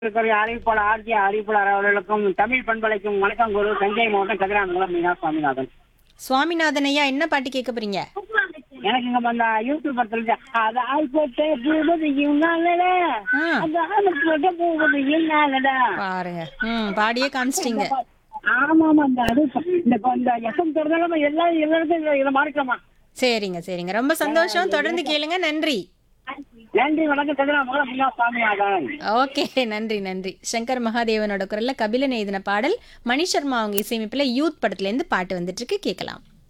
இருக்கிற அறிவிப்பாளர் ஆர்ஜி அறிவிப்பாளர் அவர்களுக்கும் தமிழ் பண்பலைக்கும் வணக்கம் குரு தஞ்சை மாவட்டம் கதிராமங்கலம் மீனா சுவாமிநாதன் சுவாமிநாதன் ஐயா என்ன பாட்டு கேட்க போறீங்க எனக்கு இங்க அந்த யூடியூப் படத்துல அது ஆள்பட்ட பூபதியும் நாளடா ஆ. அந்த ஆளுப்பட்ட பூபதியும் நாளடா பாருங்க ம் பாடியே காமிச்சிட்டீங்க ஆமா ஆமா அந்த அது இந்த இந்த எஃப்எம் தொடர்ந்தாலும் எல்லா எல்லாருக்கும் இதை- இதை மாறிக்கலாமா சரிங்க சரிங்க ரொம்ப சந்தோஷம் தொடர்ந்து கேளுங்க நன்றி நன்றி வணக்கம் கதிராமங்கலம் மீனா சுவாமிநாதன் ஓகே நன்றி நன்றி சங்கர் மகாதேவனோட குரல்ல கபிலன் எழுதின பாடல் மணி சர்மா அவங்க இசையமைப்புல யூத் படத்துல இருந்து பாட்டு வந்துட்டு இருக்கு கேட்கலாம்